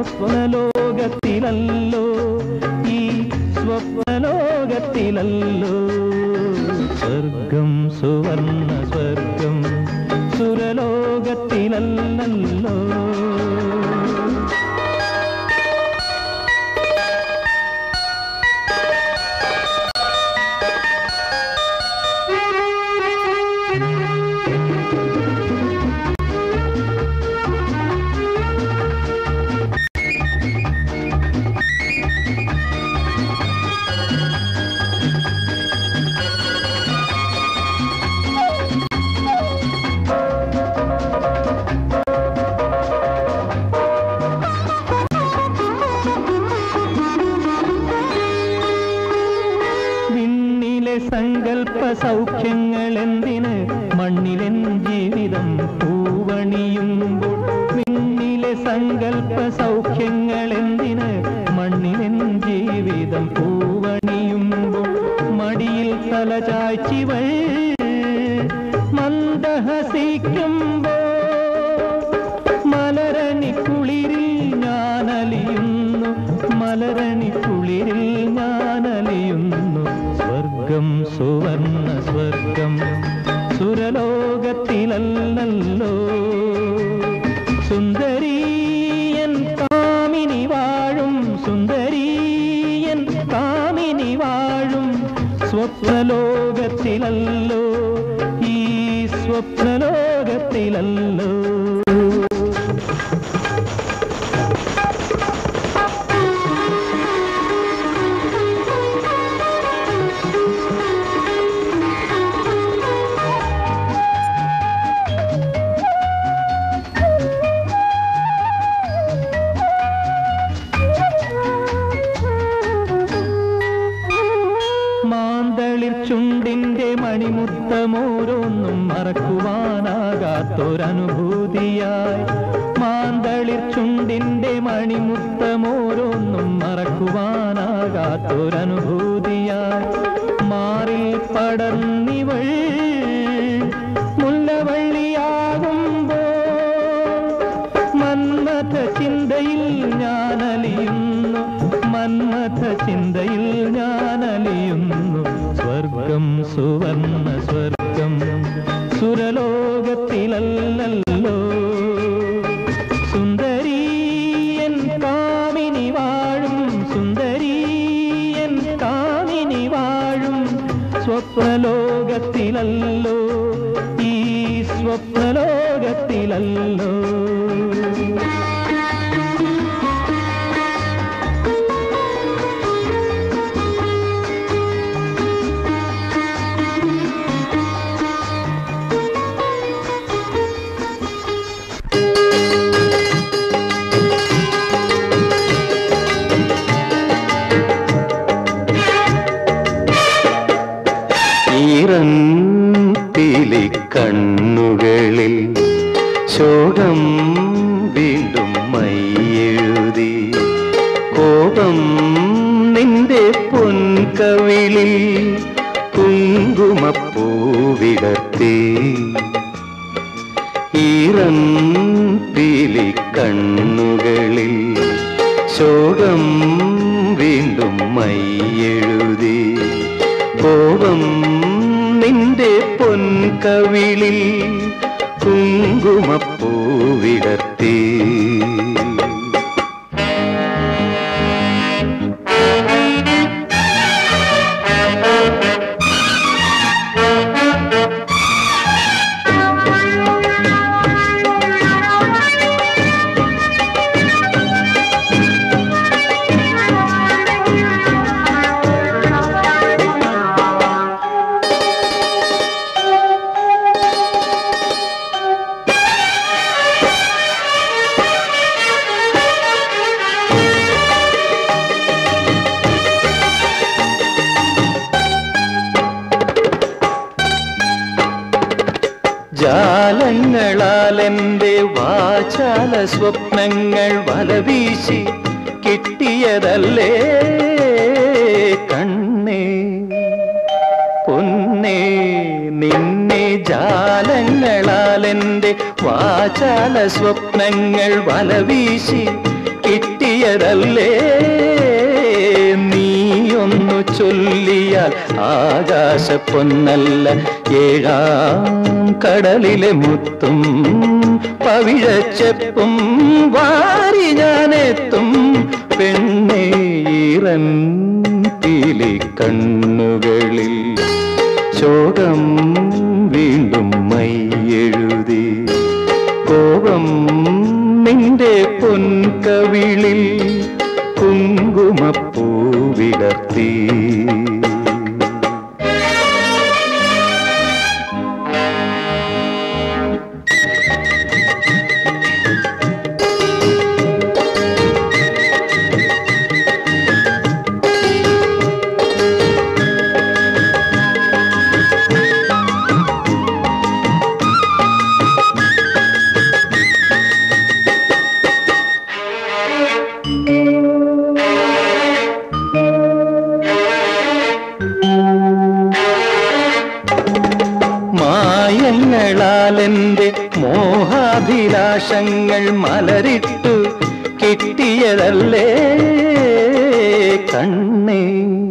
സ്വപ്നലോകത്തിലല്ലോ ഈ സ്വപ്നലോകത്തിലല്ലോ സ്വർഗം സുവർണ സ്വർഗം സുരലോകത്തിലല്ലോ വിണ്ണിലെ സങ്കല്പ സൗഖ്യങ്ങൾ എന്തിന് മണ്ണിലെൻ ജീവിതം പൂവണിയുമ്പോൾ വിണ്ണിലെ സങ്കല്പ സൗഖ്യങ്ങൾ എന്തിന് മണ്ണിലെൻ ജീവിതം പൂവണിയുമ്പോൾ മടിയിൽ തലചായ്ച്ചിവൾ മന്ദഹസിക്കുമ്പോൾ മലരണി കുളിരിൽ ഞാനലിയുന്നു മലരണി കുളിരിൽ ഞാനലിയുന്നു സ്വർഗം സുവർണ സ്വർഗം സുരലോകത്തിലല്ലോ സുന്ദരീയൻ കാമിനി വാഴും സുന്ദരീയൻ കാമിനി വാഴും സ്വപ്നലോകത്തിലല്ലോ ഈ സ്വപ്നലോകത്തിലല്ലോ മാന്തളിർ ചുണ്ടിന്റെ മണിമുത്തമോരോന്നും മറക്കുവാനാകാത്തൊരനുഭൂതിയായി മാന്തളിർ ചുണ്ടിന്റെ മണിമുത്തമോരോന്നും മറക്കുവാനാകാത്തൊരനുഭൂതിയായി മാറിൽ പടർന്നിവൾ മുല്ലവള്ളിയാകുമ്പോൾ മന്മഥ ചിന്തയിൽ ഞാനലിയുന്നു മന്മഥ ചിന്തയിൽ ഞാനലിയുന്നു സ്വർഗം സുവർണ സ്വർഗം സുരലോകത്തിലല്ലോ സുന്ദരീയൻ കാമിനി വാഴും സുന്ദരീയൻ കാമിനി വാഴും സ്വപ്നലോകത്തിലല്ലോ ഈ സ്വപ്നലോകത്തിലല്ലോ ഈറന്തിലി കണ്ണുകളിൽ ശോകം വീണ്ടും മൈയെഴുതി കോപം നിന്റെ പൊൻകവിളിൽ കുങ്കുമപ്പൂവിടത്തി ഈറന്തിലി കണ്ണുകളിൽ ശോകം വീണ്ടും മൈയെഴുതി കോപം നിന്റെ പൊൻകവിളിൽ കുങ്കുമപ്പൂവിടത്തി ജാലങ്ങളാൽ എൻ്റെ വാചാല സ്വപ്നങ്ങൾ വലവീശി കിട്ടിയതല്ലേ കണ്ണേ പൊന്നേ നിന്നെ ജാലങ്ങളാൽ എൻ്റെ വാചാല സ്വപ്നങ്ങൾ വലവീശി കിട്ടി കിട്ടിയതല്ലേ നീയൊന്നു ചൊല്ലിയാൽ ആകാശ പൊന്നല്ല ഏഴാം കടലിലെ മുത്തും പവിഴച്ചെപ്പും വാരി ഞാനെത്തും പെണ്ണേ ഈറൻ പീലി കണ്ണുകളിൽ ശോകം വീണ്ടും മൈയെഴുതി കോപം നിന്റെ പൊൻകവിളിൽ കുങ്കുമപ്പൂ വിടർത്തി മായങ്ങളാൽ എൻ്റെ മോഹാഭിലാഷങ്ങൾ മലരിട്ടു കിട്ടിയതല്ലേ കണ്ണേ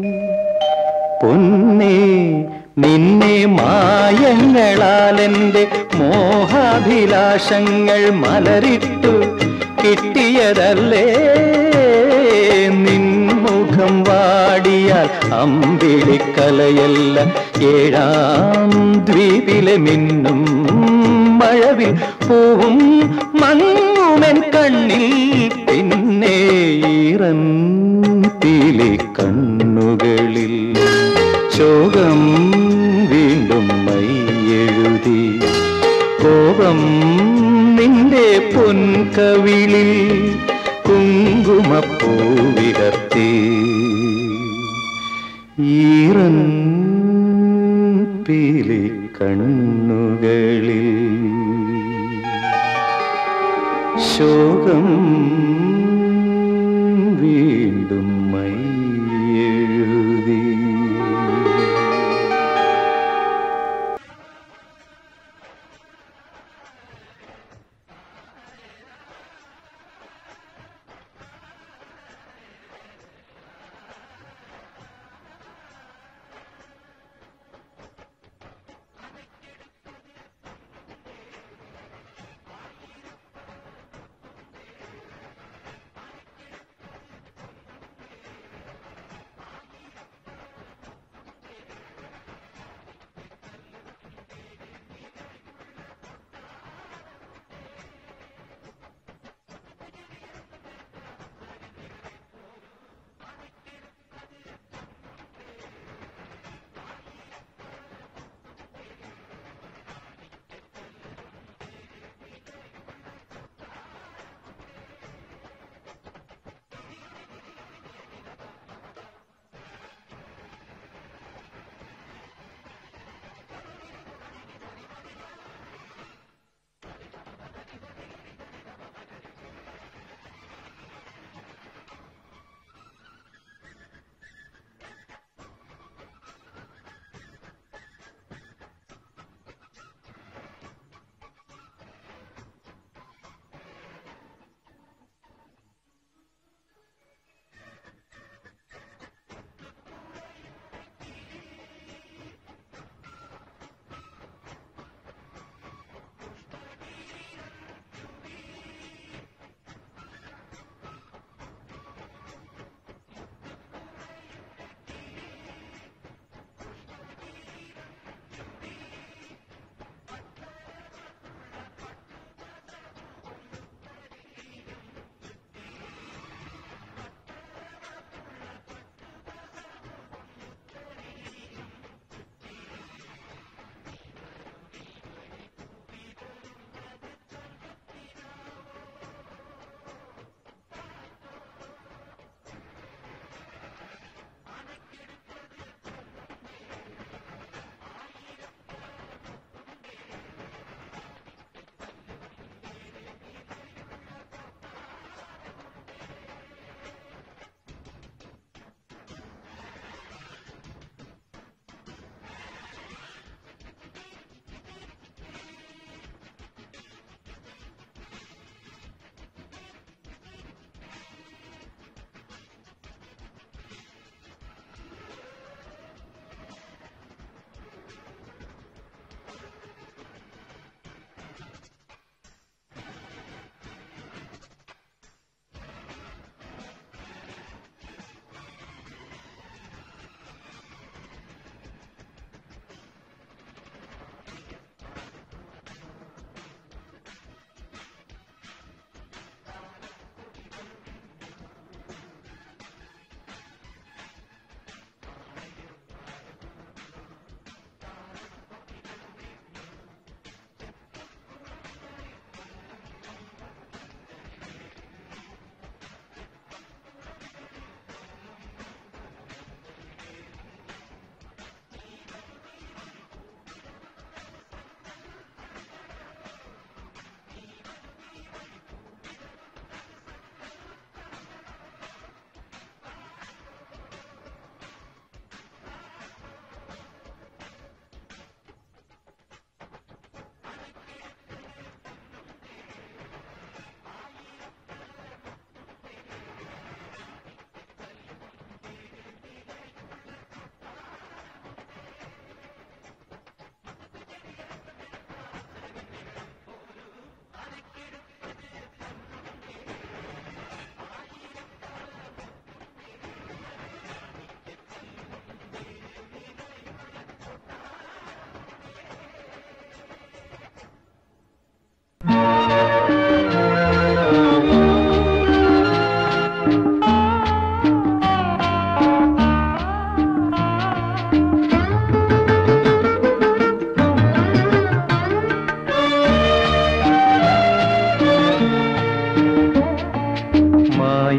പൊന്നേ നിന്നെ മായങ്ങളാൽ എൻ്റെ മോഹാഭിലാഷങ്ങൾ മലരിട്ടു കിട്ടിയതല്ലേ നിൻമുഖം വാടിയാൽ അമ്പിളിക്കലയല്ല ഏഴാം ദ്വീപിലെ മിന്നും മഴവിൽ പൂവും മങ്ങുമെൻ കണ്ണിൽ പിന്നെ ഈറൻ പീലി കണ്ണുകളിൽ ശോകം വീണ്ടും മൈയെഴുതി കോപം നിന്റെ പൊൻകവിളിൽ കുങ്കുമപ്പൂ വിടർത്തി ഈറൻ പീലി കണ്ണുകളിൽ ശോകം വീണ്ടും മൈയെഴുതി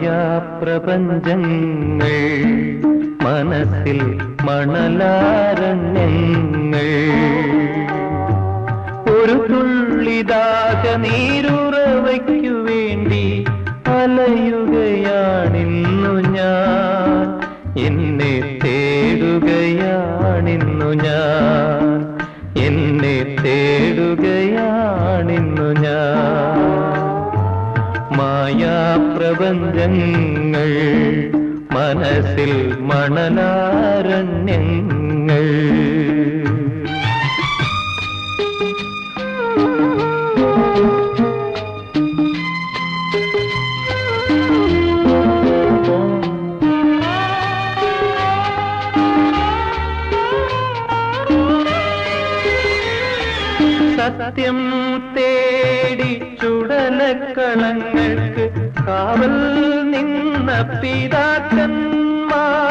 മായാപ്രപഞ്ചങ്ങൾ മനസ്സിൽ മണലാരണ്യങ്ങൾ ഒരു തുള്ളിദാഹ നീരുറവയ്ക്കു വേണ്ടി അലയുകയാണിന്നു ഞാൻ എന്നെ തേടുകയാണിന്നു ഞാൻ എന്നെ തേടുകയാണിന്നു ഞാൻ മായാപ്രപഞ്ചങ്ങൾ മനസ്സിൽ മണലാരണ്യങ്ങൾ സത്യം തേടി ചുടലക്കളങ്ങൾക്ക് കാവൽ നിന്ന പിതാക്കന്മാർ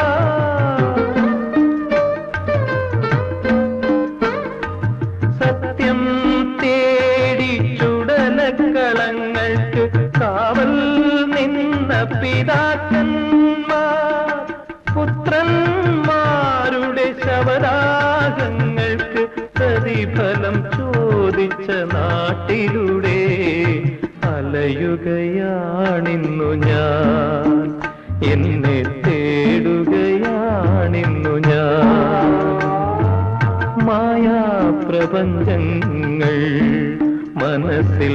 സത്യം തേടി ചുടലക്കളങ്ങൾക്ക് കാവൽ നിന്ന പിതാക്കന്മാർ പുത്രന്മാരുടെ ശവരാഗങ്ങൾക്ക് പ്രതിഫലം ചോദിച്ച നാട്ടിലൂടെ അലയുകയാണിന്നു ഞാൻ എന്നെ തേടുകയാണിന്നു ഞാൻ മായാപ്രപഞ്ചങ്ങൾ മനസ്സിൽ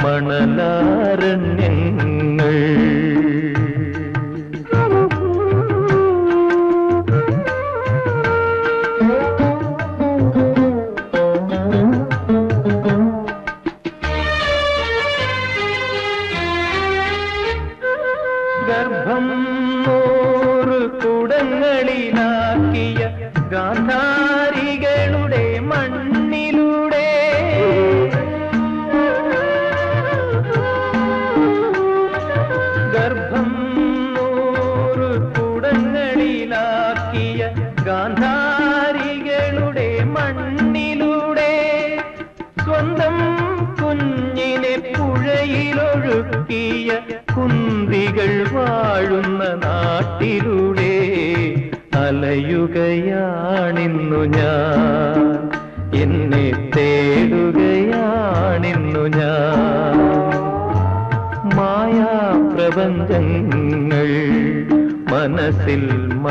മണലാരണ്യങ്ങൾ ഗർഭം നൂറ് കുടങ്ങളിലാക്കിയ ഗാന്ധാരികളുടെ മണ്ണിലൂടെ ഗർഭം നൂറ് കുടങ്ങളിലാക്കിയ ഗാന്ധാരികളുടെ മണ്ണിലൂടെ സ്വന്തം കുഞ്ഞിനെ പുഴയിലൊഴുക്കിയ കുന്തികൾ വാഴുന്ന നാട്ടിലൂടെ അലയുകയാണിന്നു ഞാൻ എന്നെ തേടുകയാണിന്നു ഞാൻ മായാപ്രപഞ്ചങ്ങൾ മനസ്സിൽ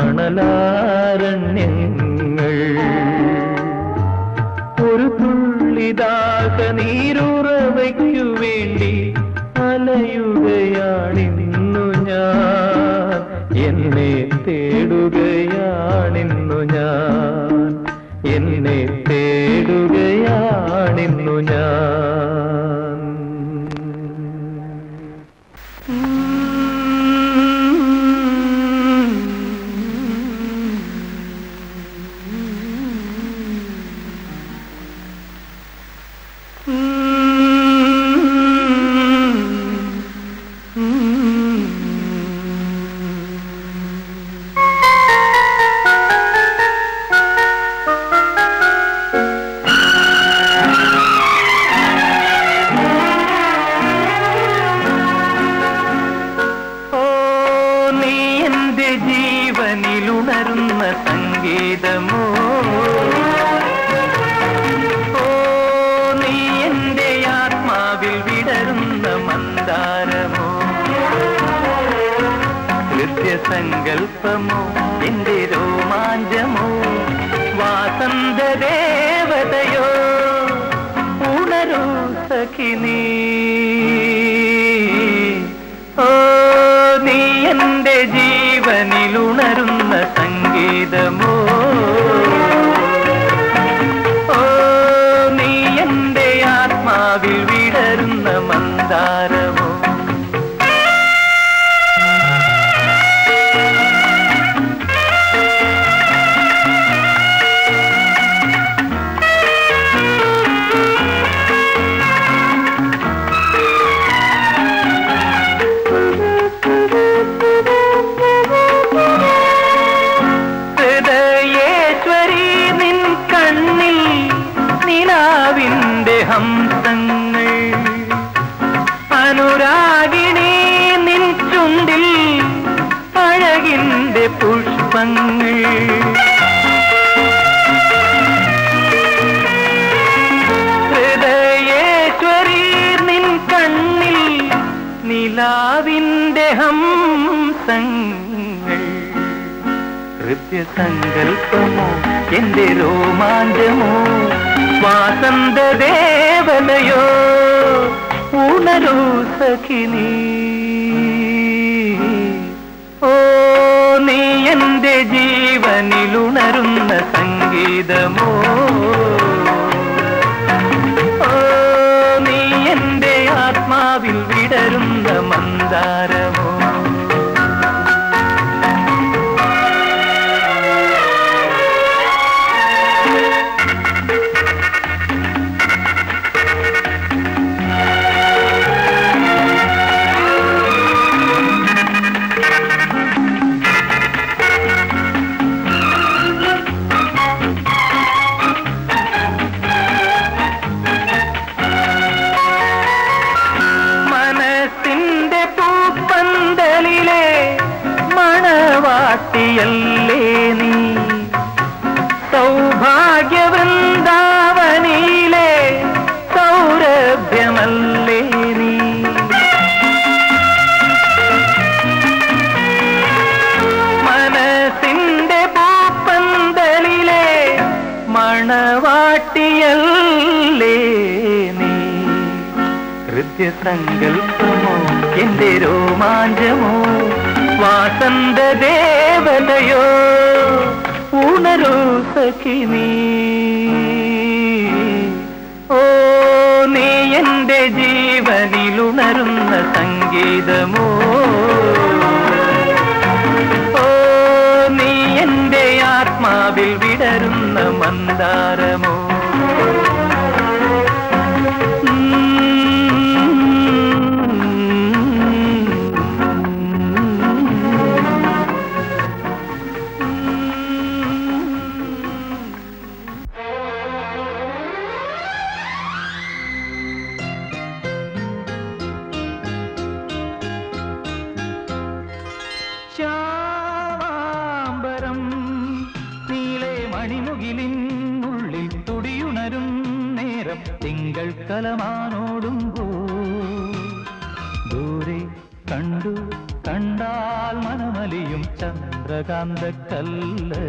മണലാരണ്യങ്ങൾ ഒരു തുള്ളിദാഹ നീരുറവയ്ക്കു വേണ്ടി അലയുകയാണിന്നു ഞാൻ എന്നെ തേടുകയാണിന്നു ഞാൻ എന്നെ തേടുകയാണിന്നു ഞാൻ ഓ നീ എന്റെ ജീവനിലുണരുന്ന സംഗീതമോ ഓ നീ എന്റെ ആത്മാവിൽ വിടരുന്ന മന്ദാരമോ ഹൃദ്യസങ്കൽപ്പമോ എന്റെ രോമാഞ്ചമോ വാസന്തദേവതയോ ഉണരൂ സഖിനീ ഓ നീ എന്റെ ജീവനിലുണരുന്ന സംഗീതമോ ഓ നീ എന്റെ ആത്മാവിൽ വിടരുന്ന മന്ദാരമോ ഹൃദയേശ്വരി നിൻ കണ്ണിൽ നിലാവിന്റെ ഹംസങ്ങൾ അനുരാഗിണി നിൻ ചുണ്ടിൽ നിന്റെ പുഷ്പങ്ങൾ ഹൃദയേശ്വരി നിൻ കണ്ണിൽ നിലാവിന്റെ ഹംസങ്ങൾ ഹൃദ്യസങ്കൽപ്പമോ എന്റെ രോമാഞ്ചമോ വാസന്ത ദേവതയോ ഉണരൂ സഖിനീ ഓ നീ എന്റെ ജീവനിലുണരുന്ന സംഗീതമോ ഓ നീ എന്റെ ആത്മാവിൽ വിടരുന്ന മന്ദാരമോ മനസ്സിന്റെ പൂപ്പന്തലിലെ മണവാട്ടിയല്ലേ നീ സൗഭാഗ്യ വൃന്ദാവനിയിലെ സൗരഭ്യമല്ലേ നീ മനസ്സിന്റെ പൂപ്പന്തലിലെ മണവാട്ടിയല്ലേ നീ ഹൃദ്യസങ്കൽപ്പമോ എന്റെ രോമാഞ്ചമോ വാസന്ത ദേവതയോ ഉണരൂ സഖിനീ ഓ നീ എന്റെ ജീവനിലുണരുന്ന സംഗീതമോ ഓ നീ എന്റെ ആത്മാവിൽ വിടരുന്ന മന്ദാരമോ ശ്യാമാംബരം നീളെ മണിമുകിലിൻ ഉള്ളിൽ തുടിയുണരും നേരം തിങ്കൾ കലമാനോടുമ്പോ ദൂരെ കണ്ടു കണ്ടാൽ മനമലിയും ചന്ദ്രകാന്ത കല്ല്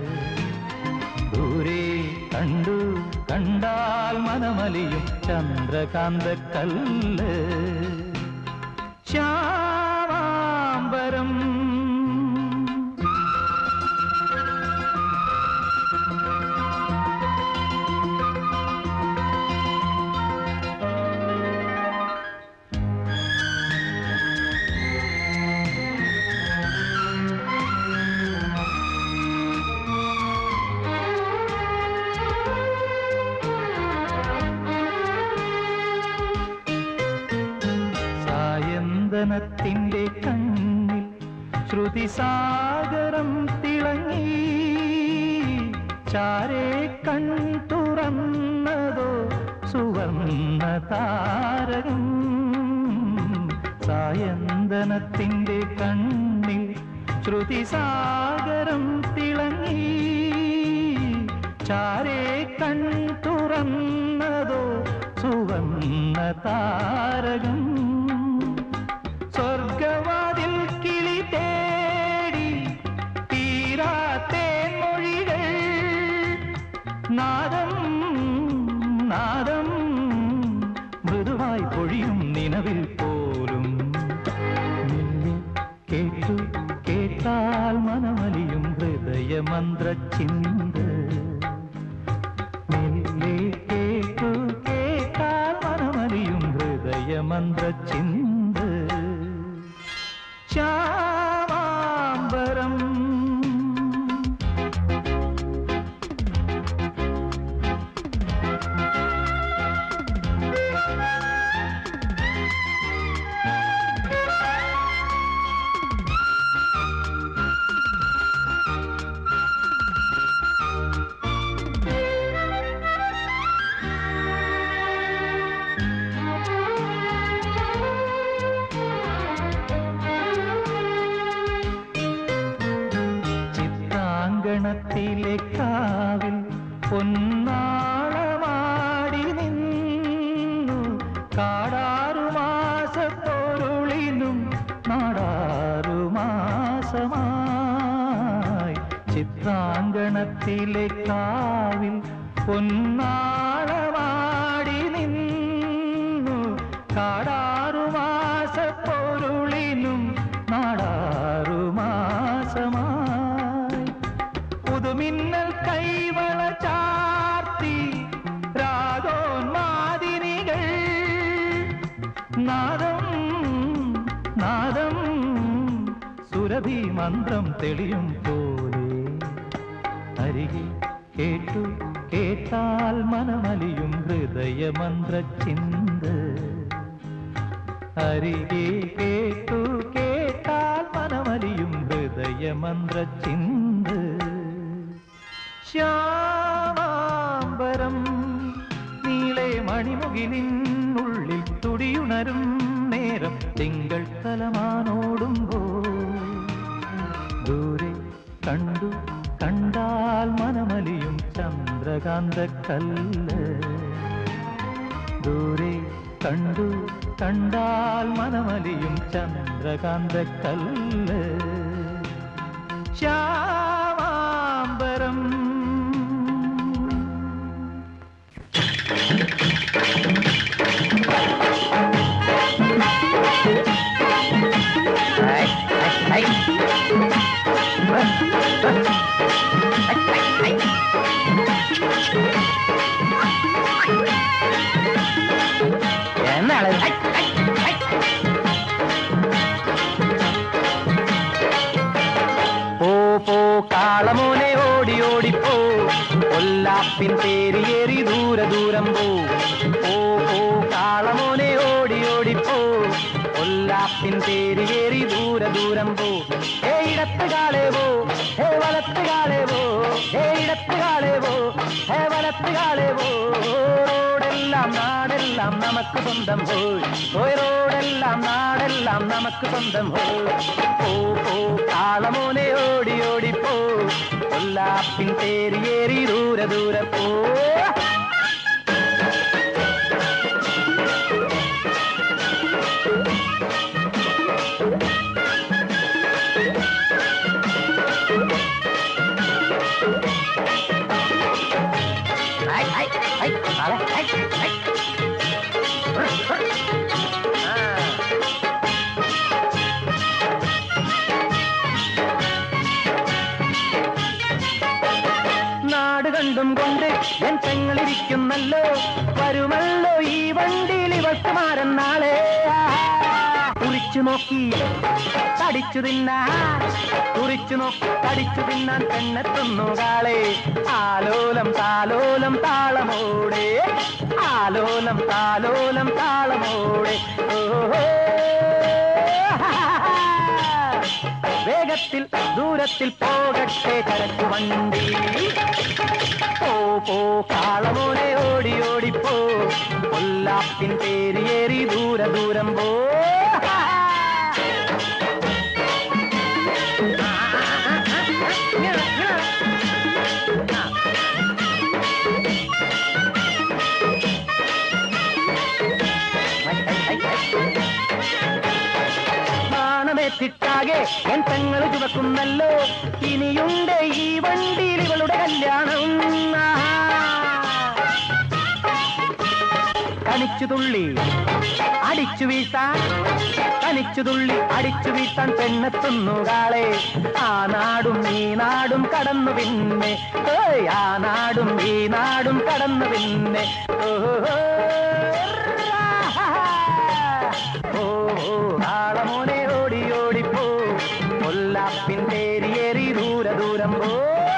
ദൂരെ കണ്ടു കണ്ടാൽ മനമലിയും ചന്ദ്രകാന്ത കല്ല് ശ്യാമാംബരം സായന്തനത്തിന്റെ കണ്ണിൽ ശ്രുതിസാഗരം തിളങ്ങി ചാരേ കൺ തുറന്നതോ സുവർണ താരകം സായന്തനത്തിന്റെ കണ്ണിൽ ശ്രുതിസാഗരം തിളങ്ങി ചാരേ കൺ തുറന്നതോ സുവർണ താരകം സ്വർഗവാതിൽ കിളി തേടി തീരാത്തേ മൊഴികൾ നാദം നാദം മൃദുവായി പൊഴിയും നിലവിൽ പോലും മെല്ലെ കേട്ടു കേട്ടാൽ മനമലിയും ഹൃദയമന്ത്ര ചിന്ത മെല്ലെ കേട്ടു കേട്ടാൽ മനമലിയും ഹൃദയമന്ത്ര ചിന്ത ശ്യാമാംബരം ചിത്രാങ്കണത്തിലെ കാവിൽ പൊന്നാളമാടി നിന്നു കാടാറു മാസപ്പൊരുളിനും നാടാറു മാസമായി ചിത്രാങ്കണത്തിലെ കാവിൽ പൊന്നാളമാടി നിന്നു കാടാറു മാസപ്പൊരുളിനും നാടാറു മാസമായി പുതുമിന്നൽ കൈവള ചാർത്തി രാഗോന്മാദിനികൾ നാദം നാദം സുരഭി മന്ത്രം തെളിയും പോലെ അരികെ കേട്ടു കേട്ടാൽ മനമലിയും ഹൃദയമന്ത്ര ചിന്ത അരികെ കേട്ടു കേട്ടാൽ മനമലിയും ഹൃദയമന്ത്ര ചിന്ത ശ്യാമാംബരം നീളെ മണിമുകിലിനുള്ളിൽ തുടിയുണരും നേരം തിങ്കൾ തലമാനോടുമ്പോ ദൂരെ കണ്ടു കണ്ടാൽ മനമലിയും ചന്ദ്രകാന്ത കല്ല് ദൂരെ കണ്ടു കണ്ടാൽ മനമലിയും ചന്ദ്രകാന്ത കല്ല് ശ്യാമാംബരം എന്നാണ് പോ പോ കാളമോനെ ഓടി ഓടിപ്പോ കൊല്ലാപ്പിൻ തേരിയേറി ദൂര ദൂരം പോ പോ പോ കാളമോനെ ഓടി ഓടിപ്പോ കൊല്ലാപ്പിൻ തേരിയേറി ദൂര ദൂരം പോ ഏ ഇടത്ത് കാളേവോ ഹേ വലത്ത് കാളേവോ ഹേ ഇടത്ത് കാളേവോ ഹേ വലത്ത് കാളേവോ റോഡെല്ലാം നാടെല്ലാം നമുക്ക് സ്വന്തം പോയി പോയി റോഡെല്ലാം നാടെല്ലാം നമുക്ക് സ്വന്തം പോയി പോ പോ കാളമോനെ ഓടി ഓടി പോ കൊല്ലാപ്പിൻ തേരിയേറി ദൂര ദൂര പോ ഐ, ഐ, ഐ, നാളെ, ഐ, ഐ. ആ. നാട് കണ്ടും കൊണ്ട് എൻ പെങ്ങളിരിക്കുന്നല്ലോ വരുമല്ലോ ഈ വണ്ടിയിൽ ഇവൾക്ക് മാരൻ നാളെ കുറിച്ചു നോക്കി തടിച്ചു തിന്നാൻ കുറിച്ചു നോക്കി തടിച്ചു തിന്നാൻ പെണ്ണെത്തുന്നു കാളെ ആലോലം താലോലം താളമോടെ ആലോലം താലോലം താളമോടെ ഓഹോ വേഗത്തിൽ ദൂരത്തിൽ പോകട്ടെ ചരക്ക് വണ്ടി പോ പോ കാളമോനെ ഓടി ഓടിപ്പോ കൊല്ലാപ്പിൻ പേരിയേറി ദൂര ദൂരം പോ നാണമേറ്റിട്ടാകെ എൻ പെങ്ങൾ ചുവക്കുന്നല്ലോ ഇനിയുണ്ട് ഈ വണ്ടിയിൽ ഇവളുടെ കല്യാണം ആഹാ. തനിച്ചു തുള്ളി അടിച്ചു വീഴ്ത്താൻ തനിച്ചു തുള്ളി അടിച്ചു വീഴ്ത്താൻ പെണ്ണെത്തുന്നു കാളെ ആ നാടും ഈ നാടും കടന്നു പിന്നെ ഏയ് ആ നാടും ഈ നാടും കടന്നു പിന്നെ ഓഹോ ഓ ഓ, കാളമോനെ ഓടി ഓടിപ്പോ കൊല്ലാപ്പിൻ തേരിയേറി ദൂര ദൂരം പോ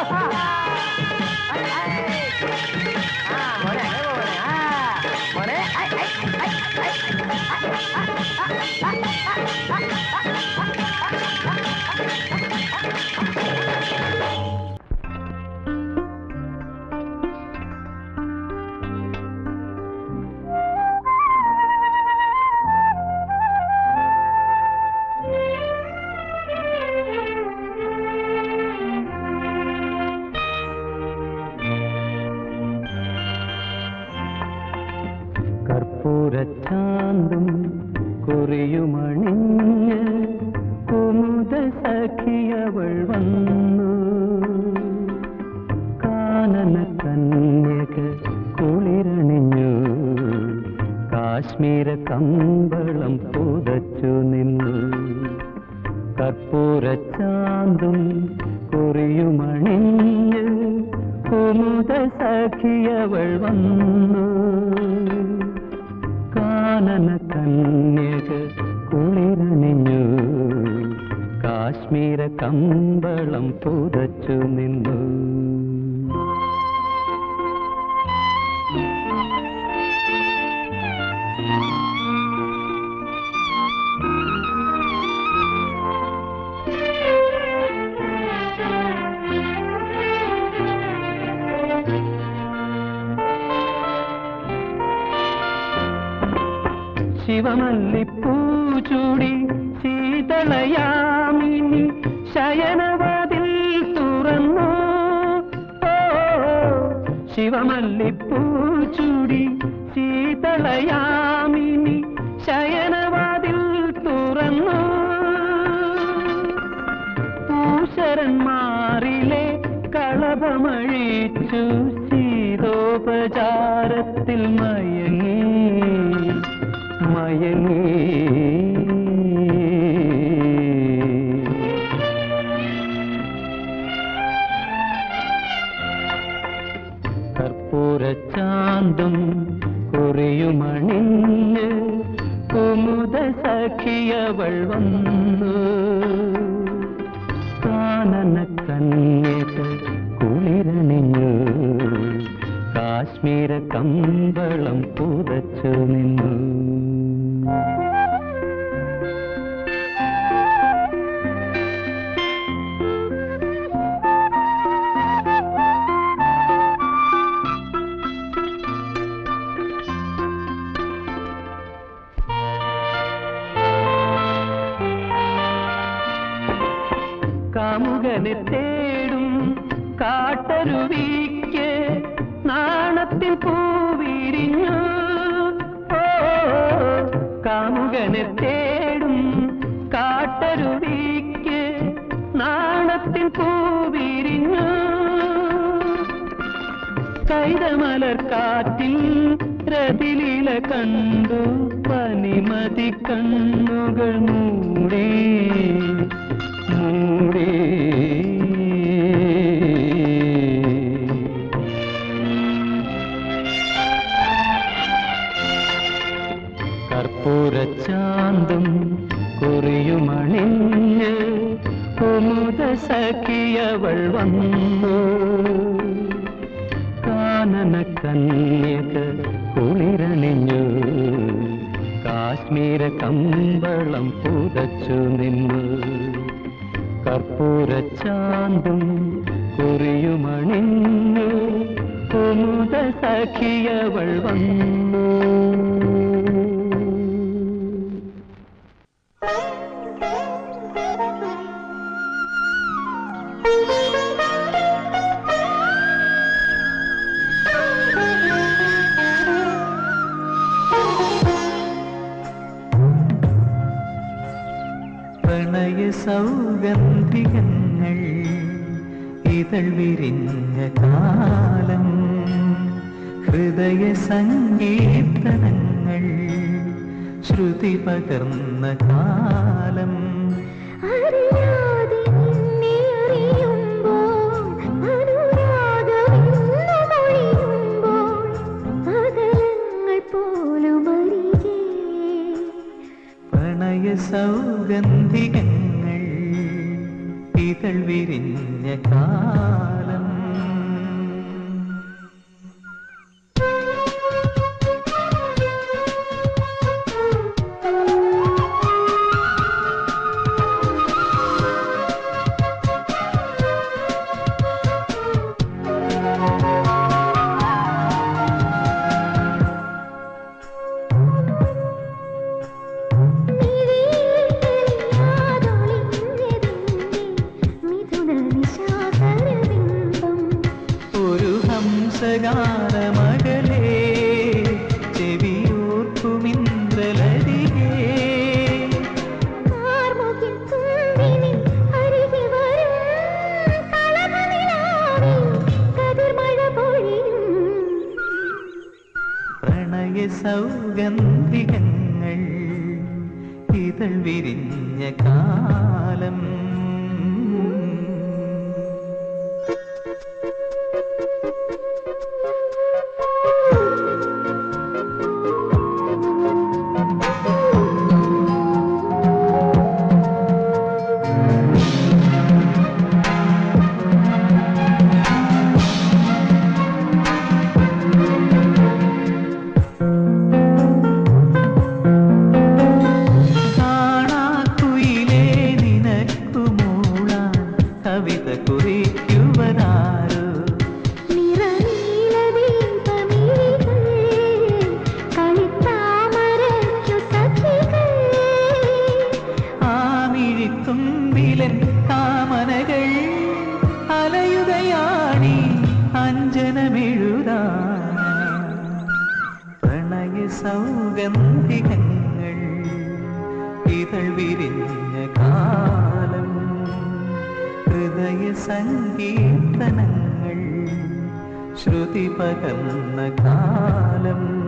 ആ, മോനെ, അങ്ങനെ പോ മോനെ. ആ, മോനെ, ഐ, ഐ, ഐ, ഐ, കർപ്പൂരച്ചാന്തും കുറിയുമണിഞ്ഞ് കുമുദ സഖിയവൾ വന്നു കാനന കന്യക കുളിരണിഞ്ഞു കാശ്മീര കമ്പളം പുതച്ചു നിന്നു കർപ്പൂരച്ചാന്തും കുറിയുമണിഞ്ഞ് കുമുദ സഖിയവൾ വന്നു കാനന കന്യക കുളിരണിഞ്ഞു കാശ്മീര കമ്പളം പുതച്ചു നിന്നു ശിവമല്ലിപ്പൂ ചൂടി ശീതളയാമിനി ശയനവതിൽ തുറന്നു ഓ, ശിവമല്ലിപ്പൂ ചൂടി ശീതളയാമിനി ശയനവതിൽ തുറന്നു പൂശരന്മാരിലെ കളഭമഴിച്ചു ശീതോപചാരത്തിൽ മയങ്ങി മയങ്ങി കർപ്പൂരച്ചാന്തും കുറിയുമണിഞ്ഞ് കുമുദ സഖിയവൾ വന്നു കാനന കന്യക കുളിരണിഞ്ഞു കാശ്മീര കമ്പളം പുതച്ചു നിന്നു കാമുകനെ തേടും കാട്ടരുവിക്ക് നാണത്തിൽ പൂവിരിഞ്ഞു ഓ, കാമുകനെ തേടും കാട്ടരുവിക്ക് നാണത്തിൽ പൂവിരിഞ്ഞു കൈതമലർ കാറ്റിൽ രതിലീല കണ്ടു പനിമതി കണ്ണുകൾ മൂടി മൂടി കർപ്പൂരച്ചാന്തും കുറിയുമണിഞ്ഞ് കുമുദ സഖിയവൾ വന്നു കാനന കന്യക കുളിരണിഞ്ഞു കാശ്മീര കമ്പളം പുതച്ചു നിന്നു കർപ്പൂരച്ചാന്തും കുറിയുമണിഞ്ഞു കുമുദ സഖിയവൾ വന്നു പ്രണയ സൗഗന്ധികങ്ങൾ ഇതൾ വിരിഞ്ഞ കാലം ഹൃദയ സങ്കീർത്തനങ്ങൾ ശ്രുതി പകർന്ന കാലം അറിയാതെ നിന്നെ അറിയുമ്പോൾ അനുരാഗമെന്നുമൊഴിയുമ്പോൾ അകലങ്ങൾ പോലും അരികെ പ്രണയ സൗഗന്ധികങ്ങൾ ഇതൾ വിരിഞ്ഞ കാലം മിഥുന നിശാകരവിന്ദേ വിരിഞ്ഞ കാലം കാണാക്കുയിലേ നിനക്കു മൂളാൻ കവിത കുറിക്കുവതാരോ നിറനീലദീപമിഴികൾ കളിത്താമരയ്ക്കു സഖികൾ ആമിഴിത്തുമ്പിലൻ കാമനകൾ അലയുകയാണി അഞ്ജനമെഴുതാ പ്രണയ സൗഗന്ധികങ്ങൾ ഇതൾ വിരിഞ്ഞ കാലം ഹൃദയ സങ്കീർത്തനങ്ങൾ ശ്രുതി പകർന്ന കാലം